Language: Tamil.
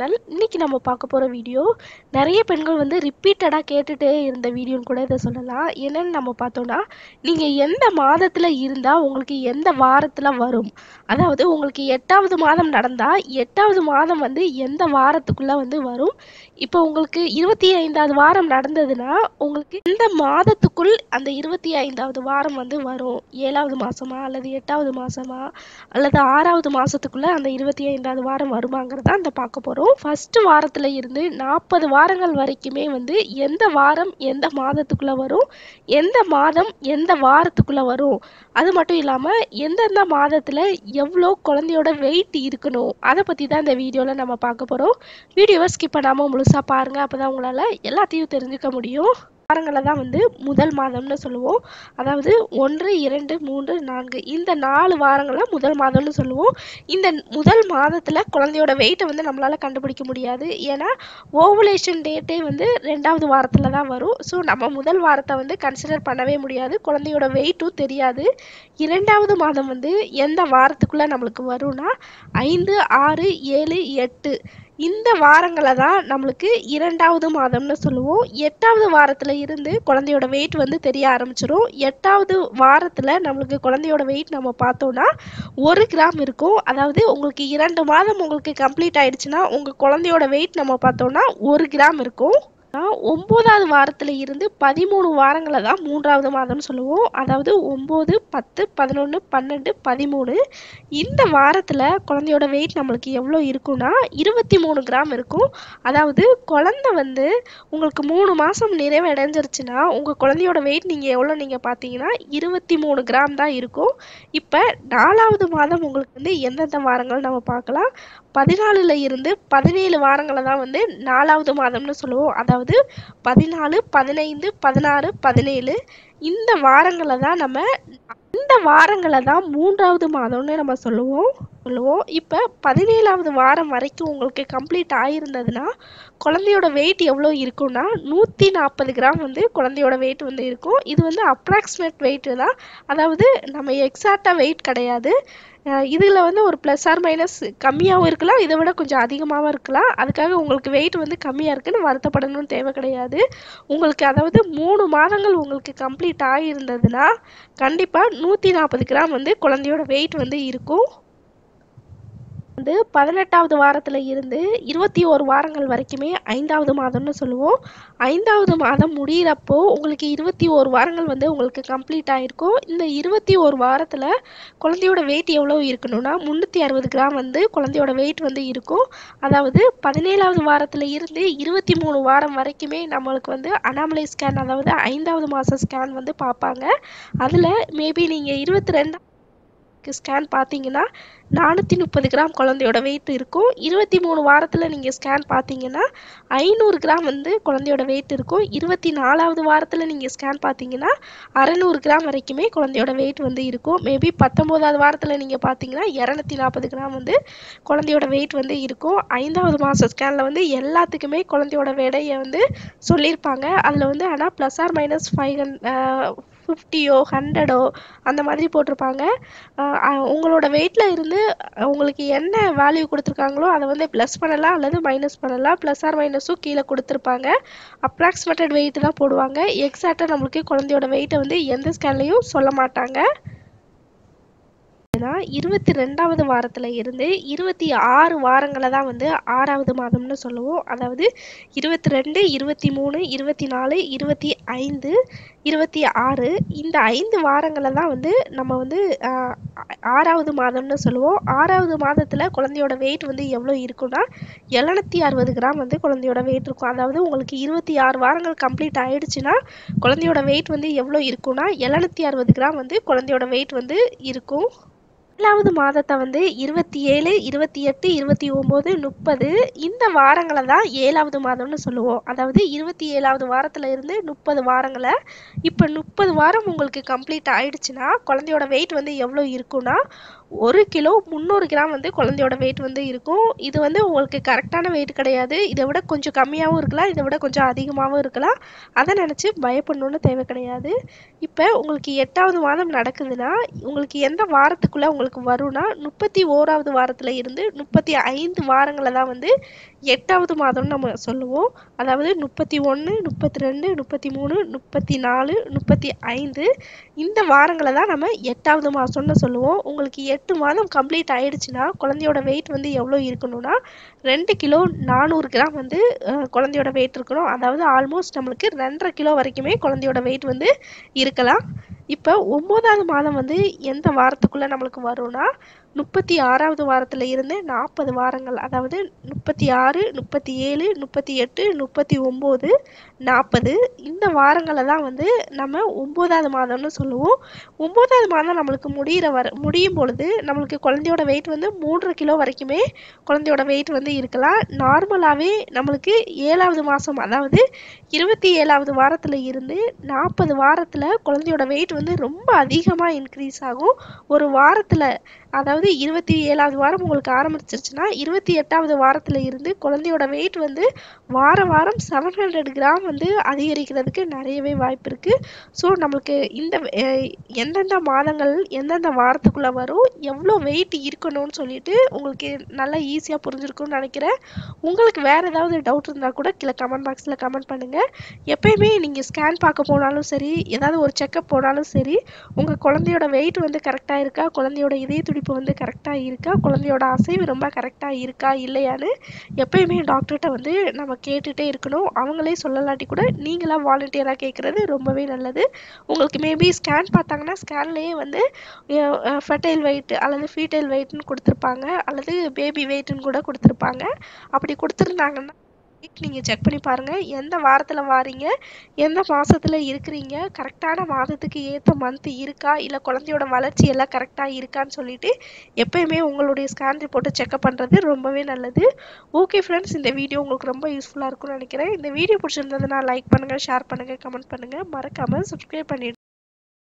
சேனல் இன்னைக்கு நம்ம பார்க்க போகிற வீடியோ நிறைய பெண்கள் வந்து ரிப்பீட்டடாக கேட்டுட்டே இருந்த வீடியோன்னு கூட இதை சொல்லலாம் என்னன்னு நம்ம பார்த்தோம்னா நீங்கள் எந்த மாதத்தில் இருந்தால் உங்களுக்கு எந்த வாரத்தில் வரும் அதாவது உங்களுக்கு எட்டாவது மாதம் நடந்தால் எட்டாவது மாதம் வந்து எந்த வாரத்துக்குள்ளே வந்து வரும் இப்போ உங்களுக்கு இருபத்தி ஐந்தாவது வாரம் நடந்ததுன்னா உங்களுக்கு எந்த மாதத்துக்குள் அந்த இருபத்தி ஐந்தாவது வாரம் வந்து வரும் ஏழாவது மாதமா அல்லது எட்டாவது மாதமா அல்லது ஆறாவது மாதத்துக்குள்ளே அந்த இருபத்தி ஐந்தாவது வாரம் வருமாங்கிறத அந்த பார்க்க போகிறோம் ஃபஸ்ட்டு வாரத்தில் இருந்து நாற்பது வாரங்கள் வரைக்குமே வந்து எந்த வாரம் எந்த மாதத்துக்குள்ளே வரும் எந்த மாதம் எந்த வாரத்துக்குள்ளே வரும் அது மட்டும் இல்லாமல் எந்தெந்த மாதத்தில் எவ்வளோ குழந்தையோட வெயிட் இருக்கணும் அதை பற்றி தான் இந்த வீடியோவில் நம்ம பார்க்க போகிறோம் வீடியோவை ஸ்கிப் பண்ணாமல் முழுசாக பாருங்கள் அப்போ தான் உங்களால் எல்லாத்தையும் தெரிஞ்சுக்க முடியும் வாரங்களை தான் வந்து முதல் மாதம்னு சொல்லுவோம் அதாவது ஒன்று இரண்டு மூன்று நான்கு இந்த நாலு வாரங்களை முதல் மாதம்னு சொல்லுவோம் இந்த முதல் மாதத்தில் குழந்தையோட வெயிட்டை வந்து நம்மளால் கண்டுபிடிக்க முடியாது ஏன்னா ஓவுலேஷன் டேட்டே வந்து ரெண்டாவது வாரத்தில் தான் வரும் ஸோ நம்ம முதல் வாரத்தை வந்து கன்சிடர் பண்ணவே முடியாது குழந்தையோட வெயிட்டும் தெரியாது இரண்டாவது மாதம் வந்து எந்த வாரத்துக்குள்ளே நம்மளுக்கு வரும்னா ஐந்து ஆறு ஏழு எட்டு இந்த வாரங்களை தான் நம்மளுக்கு இரண்டாவது மாதம்னு சொல்லுவோம் எட்டாவது வாரத்தில் இருந்து குழந்தையோட வெயிட் வந்து தெரிய ஆரம்பிச்சிடும் எட்டாவது வாரத்தில் நம்மளுக்கு குழந்தையோட வெயிட் நம்ம பார்த்தோம்னா ஒரு கிராம் இருக்கும் அதாவது உங்களுக்கு இரண்டு மாதம் உங்களுக்கு கம்ப்ளீட் ஆயிடுச்சுன்னா உங்கள் குழந்தையோட வெயிட் நம்ம பார்த்தோம்னா ஒரு கிராம் இருக்கும் ஒம்போதாவது வாரத்தில் இருந்து பதிமூணு வாரங்களை தான் மூன்றாவது மாதம்னு சொல்லுவோம் அதாவது ஒம்பது பத்து பதினொன்று பன்னெண்டு பதிமூணு இந்த வாரத்தில் குழந்தையோட வெயிட் நம்மளுக்கு எவ்வளோ இருக்கும்னா இருபத்தி மூணு கிராம் இருக்கும் அதாவது குழந்தை வந்து உங்களுக்கு மூணு மாதம் நிறைவடைஞ்சிருச்சுன்னா உங்கள் குழந்தையோட வெயிட் நீங்கள் எவ்வளோ நீங்கள் பார்த்தீங்கன்னா இருபத்தி மூணு கிராம் தான் இருக்கும் இப்போ நாலாவது மாதம் உங்களுக்கு வந்து எந்தெந்த வாரங்கள் நம்ம பார்க்கலாம் பதினாலுல இருந்து பதினேழு வாரங்களை தான் வந்து நாலாவது மாதம்னு சொல்லுவோம் அதாவது பதினாலு பதினைந்து பதினாறு பதினேழு இந்த வாரங்களை தான் நம்ம இந்த வாரங்களை தான் மூன்றாவது மாதம்னு நம்ம சொல்லுவோம் சொல்லுவோம் இப்போ பதினேழாவது வாரம் வரைக்கும் உங்களுக்கு கம்ப்ளீட் ஆகிருந்ததுன்னா குழந்தையோட வெயிட் எவ்வளோ இருக்கும்னா நூற்றி நாற்பது கிராம் வந்து குழந்தையோட வெயிட் வந்து இருக்கும் இது வந்து அப்ராக்சிமேட் வெயிட்டு தான் அதாவது நம்ம எக்ஸாக்டாக வெயிட் கிடையாது இதில் வந்து ஒரு ப்ளஸ் ஆர் மைனஸ் கம்மியாகவும் இருக்கலாம் இதை விட கொஞ்சம் அதிகமாகவும் இருக்கலாம் அதுக்காக உங்களுக்கு வெயிட் வந்து கம்மியாக இருக்குன்னு வருத்தப்படணும்னு தேவை கிடையாது உங்களுக்கு அதாவது மூணு மாதங்கள் உங்களுக்கு கம்ப்ளீட் ஆகியிருந்ததுன்னா கண்டிப்பாக நூற்றி நாற்பது கிராம் வந்து குழந்தையோட வெயிட் வந்து இருக்கும் வந்து பதினெட்டாவது வாரத்தில் இருந்து இருபத்தி ஒரு வாரங்கள் வரைக்குமே ஐந்தாவது மாதம்னு சொல்லுவோம் ஐந்தாவது மாதம் முடிகிறப்போ உங்களுக்கு இருபத்தி ஒரு வாரங்கள் வந்து உங்களுக்கு கம்ப்ளீட் ஆகிருக்கும் இந்த இருபத்தி ஒரு வாரத்தில் குழந்தையோட வெயிட் எவ்வளோ இருக்கணும்னா முந்நூற்றி அறுபது கிராம் வந்து குழந்தையோட வெயிட் வந்து இருக்கும் அதாவது பதினேழாவது வாரத்தில் இருந்து இருபத்தி மூணு வாரம் வரைக்குமே நம்மளுக்கு வந்து அனாமலை ஸ்கேன் அதாவது ஐந்தாவது மாத ஸ்கேன் வந்து பார்ப்பாங்க அதில் மேபி நீங்கள் இருபத்தி ரெண்டாம் ஸ்கேன் பார்த்தீங்கன்னா நானூற்றி முப்பது கிராம் குழந்தையோட வெயிட் இருக்கும் இருபத்தி மூணு வாரத்தில் நீங்கள் ஸ்கேன் பார்த்தீங்கன்னா ஐநூறு கிராம் வந்து குழந்தையோட வெயிட் இருக்கும் இருபத்தி நாலாவது வாரத்தில் நீங்கள் ஸ்கேன் பார்த்தீங்கன்னா அறநூறு கிராம் வரைக்குமே குழந்தையோட வெயிட் வந்து இருக்கும் மேபி பத்தொம்போதாவது வாரத்தில் நீங்கள் பார்த்தீங்கன்னா இரநூத்தி நாற்பது கிராம் வந்து குழந்தையோட வெயிட் வந்து இருக்கும் ஐந்தாவது மாத ஸ்கேனில் வந்து எல்லாத்துக்குமே குழந்தையோட எடையை வந்து சொல்லியிருப்பாங்க அதில் வந்து ஆனால் plus or minus five hundred ஃபிஃப்டியோ ஹண்ட்ரடோ அந்த மாதிரி போட்டிருப்பாங்க உங்களோட வெயிட்டில் இருந்து உங்களுக்கு என்ன வேல்யூ கொடுத்துருக்காங்களோ அதை வந்து ப்ளஸ் பண்ணலாம் அல்லது மைனஸ் பண்ணலாம் ப்ளஸ் ஆர் மைனஸும் கீழே கொடுத்துருப்பாங்க அப்ராக்சிமேட்டட் வெயிட் தான் போடுவாங்க எக்ஸாக்டாக நம்மளுக்கு குழந்தையோட வெயிட்டை வந்து எந்த ஸ்கேன்லேயும் சொல்ல மாட்டாங்க இருபத்தி ரெண்டாவது வாரத்தில் இருந்து இருபத்தி ஆறு வாரங்களை தான் வந்து ஆறாவது மாதம்னு சொல்லுவோம் அதாவது இருபத்தி ரெண்டு இருபத்தி மூணு இருபத்தி நாலு இருபத்தி ஐந்து இருபத்தி ஆறு இந்த ஐந்து வாரங்களை தான் வந்து நம்ம வந்து ஆறாவது மாதம்னு சொல்லுவோம் ஆறாவது மாதத்தில் குழந்தையோட வெயிட் வந்து எவ்வளோ இருக்குன்னா எழுநூத்தி அறுபது கிராம் வந்து குழந்தையோட வெயிட் இருக்கும் அதாவது உங்களுக்கு இருபத்தி ஆறு வாரங்கள் கம்ப்ளீட் ஆயிடுச்சுன்னா குழந்தையோட வெயிட் வந்து எவ்வளோ இருக்குன்னா எழுநூத்தி அறுபது கிராம் வந்து குழந்தையோட வெயிட் வந்து இருக்கும் ஏழாவது மாதத்தை வந்து இருபத்தி ஏழு இருபத்தி எட்டு இருபத்தி ஒம்பது முப்பது இந்த வாரங்களை தான் ஏழாவது மாதம்னு சொல்லுவோம் அதாவது இருபத்தி ஏழாவது வாரத்தில் இருந்து முப்பது வாரங்களை இப்போ முப்பது வாரம் உங்களுக்கு கம்ப்ளீட் ஆயிடுச்சுன்னா குழந்தையோட வெயிட் வந்து எவ்வளோ இருக்குன்னா ஒரு கிலோ முந்நூறு கிராம் வந்து குழந்தையோட வெயிட் வந்து இருக்கும் இது வந்து உங்களுக்கு கரெக்டான வெயிட் கிடையாது இதை விட கொஞ்சம் கம்மியாகவும் இருக்கலாம் இதை விட கொஞ்சம் அதிகமாகவும் இருக்கலாம் அதை நினச்சி பயப்படணுன்னு தேவை கிடையாது இப்போ உங்களுக்கு எட்டாவது மாதம் நடக்குதுன்னா உங்களுக்கு எந்த வாரத்துக்குள்ளே உங்களுக்கு வரும்னா முப்பத்தி ஓராவது வாரத்தில் இருந்து முப்பத்தி ஐந்து வாரங்களை தான் வந்து எட்டாவது மாதம்னு நம்ம சொல்லுவோம் அதாவது முப்பத்தி ஒன்று முப்பத்தி ரெண்டு முப்பத்தி மூணு முப்பத்தி நாலு முப்பத்தி ஐந்து இந்த வாரங்களை தான் நம்ம எட்டாவது மாதம்னு சொல்லுவோம் உங்களுக்கு எட்டு மாதம் கம்ப்ளீட் ஆயிடுச்சுன்னா குழந்தையோட வெயிட் வந்து எவ்வளோ இருக்கணும்னா ரெண்டு கிலோ நானூறு கிராம் வந்து அஹ், குழந்தையோட வெயிட் இருக்கணும் அதாவது ஆல்மோஸ்ட் நம்மளுக்கு ரெண்டரை கிலோ வரைக்குமே குழந்தையோட வெயிட் வந்து இருக்கலாம் இப்போ ஒம்போதாவது மாதம் வந்து எந்த வாரத்துக்குள்ளே நம்மளுக்கு வரும்னா முப்பத்தி ஆறாவது வாரத்தில் இருந்து நாற்பது வாரங்கள் அதாவது முப்பத்தி ஆறு முப்பத்தி ஏழு முப்பத்தி எட்டு முப்பத்தி ஒம்பது நாற்பது இந்த வாரங்களை தான் வந்து நம்ம ஒம்போதாவது மாதம்னு சொல்லுவோம் ஒம்போதாவது மாதம் நம்மளுக்கு முடிகிற வர முடியும் பொழுது நம்மளுக்கு குழந்தையோட வெயிட் வந்து மூன்றரை கிலோ வரைக்குமே குழந்தையோட வெயிட் வந்து இருக்கலாம் நார்மலாகவே நம்மளுக்கு ஏழாவது மாதம் அதாவது இருபத்தி ஏழாவது வாரத்தில் இருந்து நாற்பது வாரத்தில் குழந்தையோட வெயிட் வந்து ரொம்ப அதிகமாக இன்க்ரீஸ் ஆகும் ஒரு வாரத்தில் அதாவது இருபத்தி ஏழாவது வாரம் உங்களுக்கு ஆரம்பிச்சிருச்சுன்னா இருபத்தி எட்டாவது வாரத்தில் இருந்து குழந்தையோட வெயிட் வந்து வார வாரம் செவன் ஹண்ட்ரட் கிராம் வந்து அதிகரிக்கிறதுக்கு நிறையவே வாய்ப்பு இருக்குது ஸோ நம்மளுக்கு இந்த அஹ், எந்தெந்த மாதங்கள் எந்தெந்த வாரத்துக்குள்ளே வரும் எவ்வளோ வெயிட் இருக்கணும்னு சொல்லிட்டு உங்களுக்கு நல்லா ஈஸியாக புரிஞ்சிருக்கும்னு நினைக்கிறேன் உங்களுக்கு வேறு ஏதாவது டவுட் இருந்தால் கூட கீழே கமெண்ட் பாக்ஸில் கமெண்ட் பண்ணுங்கள் எப்பயுமே நீங்கள் ஸ்கேன் பார்க்க போனாலும் சரி ஏதாவது ஒரு செக்கப் போனாலும் சரி உங்கள் குழந்தையோட வெயிட் வந்து கரெக்டாக இருக்கா குழந்தையோட இதய துடிப்பு வந்து கரெக்டாக இருக்கா குழந்தையோட அசைவு ரொம்ப கரெக்டாக இருக்கா இல்லையான்னு எப்பயுமே டாக்டர்கிட்ட வந்து நம்ம கேட்டுகிட்டே இருக்கணும் அவங்களே சொல்லலாட்டி கூட நீங்களாக வாலண்டியராக கேட்குறது ரொம்பவே நல்லது உங்களுக்கு மேபி ஸ்கேன் பார்த்தாங்கன்னா ஸ்கேன்லேயே வந்து ஃபெர்டைல் வெயிட் அல்லது ஃபீட்டைல் வெயிட்னு கொடுத்துருப்பாங்க அல்லது பேபி வெயிட்னு கூட கொடுத்துருப்பாங்க அப்படி கொடுத்துருந்தாங்கன்னா நீங்கள் செக் பண்ணி பாருங்கள் எந்த வாரத்தில் வாரீங்க எந்த மாதத்தில் இருக்கிறீங்க கரெக்டான மாதத்துக்கு ஏற்ற மந்த் இருக்கா இல்லை குழந்தையோட வளர்ச்சி எல்லாம் கரெக்டாக இருக்கான்னு சொல்லிட்டு எப்பயுமே உங்களுடைய ஸ்கேன் ரிப்போர்ட்டை செக்அப் பண்ணுறது ரொம்பவே நல்லது ஓகே ஃப்ரெண்ட்ஸ் இந்த வீடியோ உங்களுக்கு ரொம்ப யூஸ்ஃபுல்லாக இருக்கும்னு நினைக்கிறேன் இந்த வீடியோ பிடிச்சிருந்ததுன்னா லைக் பண்ணுங்கள் ஷேர் பண்ணுங்கள் கமெண்ட் பண்ணுங்கள் மறக்காமல் சப்ஸ்கிரைப் பண்ணிடுங்க